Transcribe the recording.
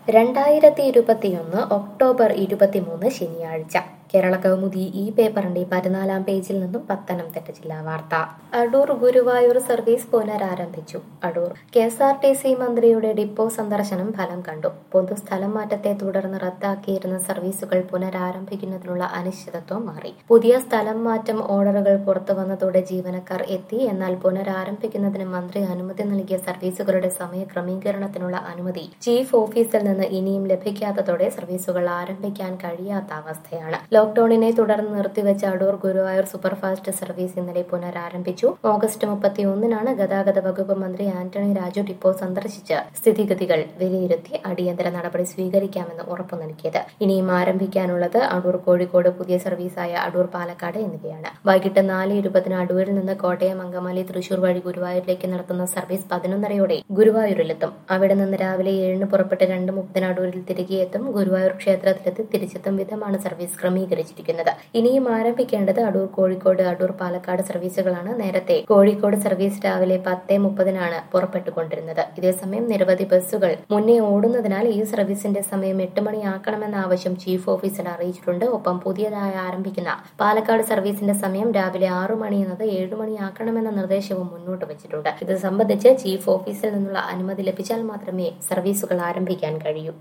രണ്ടായിരത്തി ഇരുപത്തിയൊന്ന് ഒക്ടോബർ ഇരുപത്തിമൂന്ന് ശനിയാഴ്ച കേരള കൗമുദി ഈ പേപ്പറിന്റെ പതിനാലാം പേജിൽ നിന്നും പത്തനംതിട്ട ജില്ലാ വാർത്ത അടൂർ ഗുരുവായൂർ സർവീസ് പുനരാരംഭിച്ചു Adoor K S R T C മന്ത്രിയുടെ ഡിപ്പോ സന്ദർശനം ഫലം കണ്ടു പൊതുസ്ഥലം മാറ്റത്തെ തുടർന്ന് റദ്ദാക്കിയിരുന്ന സർവീസുകൾ പുനരാരംഭിക്കുന്നതിനുള്ള അനിശ്ചിതത്വം മാറി പുതിയ സ്ഥലം മാറ്റം ഓർഡറുകൾ പുറത്തു വന്നതോടെ ജീവനക്കാർ എത്തി എന്നാൽ പുനരാരംഭിക്കുന്നതിന് മന്ത്രി അനുമതി നൽകിയ സർവീസുകളുടെ സമയ ക്രമീകരണത്തിനുള്ള അനുമതി ചീഫ് ഓഫീസിൽ നിന്ന് ഇനിയും ലഭിക്കാത്തതോടെ സർവീസുകൾ ആരംഭിക്കാൻ കഴിയാത്ത അവസ്ഥയാണ് ലോക്ഡൌണിനെ തുടർന്ന് നിർത്തിവെച്ച അടൂർ ഗുരുവായൂർ സൂപ്പർഫാസ്റ്റ് സർവീസ് ഇന്നലെ പുനരാരംഭിച്ചു ഓഗസ്റ്റ് മുപ്പത്തിയൊന്നിനാണ് ഗതാഗത വകുപ്പ് മന്ത്രി ആന്റണി രാജു ഡിപ്പോ സന്ദർശിച്ച് സ്ഥിതിഗതികൾ വിലയിരുത്തി അടിയന്തര നടപടി സ്വീകരിക്കാമെന്ന് ഉറപ്പു നൽകിയത് ഇനിയും ആരംഭിക്കാനുള്ളത് അടൂർ കോഴിക്കോട് പുതിയ സർവീസായ അടൂർ പാലക്കാട് എന്നിവയാണ് വൈകിട്ട് നാല് ഇരുപതിന് അടൂരിൽ നിന്ന് കോട്ടയം അങ്കമാലി തൃശൂർ വഴി ഗുരുവായൂരിലേക്ക് നടത്തുന്ന സർവീസ് പതിനൊന്നരയോടെ ഗുരുവായൂരിലെത്തും അവിടെ നിന്ന് രാവിലെ ഏഴിന് പുറപ്പെട്ട് രണ്ട് മുപ്പതിന് അടൂരിൽ തിരികെ എത്തും ഗുരുവായൂർ ക്ഷേത്രത്തിലെത്തി തിരിച്ചെത്തും വിധമാണ് സർവീസ് ക്രമീകരിച്ചിരിക്കുന്നത് ഇനിയും ആരംഭിക്കേണ്ടത് അടൂർ കോഴിക്കോട് അടൂർ പാലക്കാട് സർവീസുകളാണ് നേരത്തെ കോഴിക്കോട് സർവീസ് രാവിലെ പത്ത് മുപ്പതിനാണ് പുറപ്പെട്ടുകൊണ്ടിരുന്നത് ഇതേസമയം നിരവധി ബസ്സുകൾ മുന്നേ ഓടുന്നതിനാൽ ഈ സർവീസിന്റെ സമയം എട്ട് മണിയാക്കണമെന്ന ആവശ്യം ചീഫ് ഓഫീസർ അറിയിച്ചിട്ടുണ്ട് ഒപ്പം പുതിയതായി ആരംഭിക്കുന്ന പാലക്കാട് സർവീസിന്റെ സമയം രാവിലെ ആറു മണി എന്നത് ഏഴു മണിയാക്കണമെന്ന നിർദ്ദേശവും മുന്നോട്ട് വെച്ചിട്ടുണ്ട് ഇത് സംബന്ധിച്ച് ചീഫ് ഓഫീസിൽ നിന്നുള്ള അനുമതി ലഭിച്ചാൽ മാത്രമേ സർവീസുകൾ ആരംഭിക്കാൻ കഴിയൂ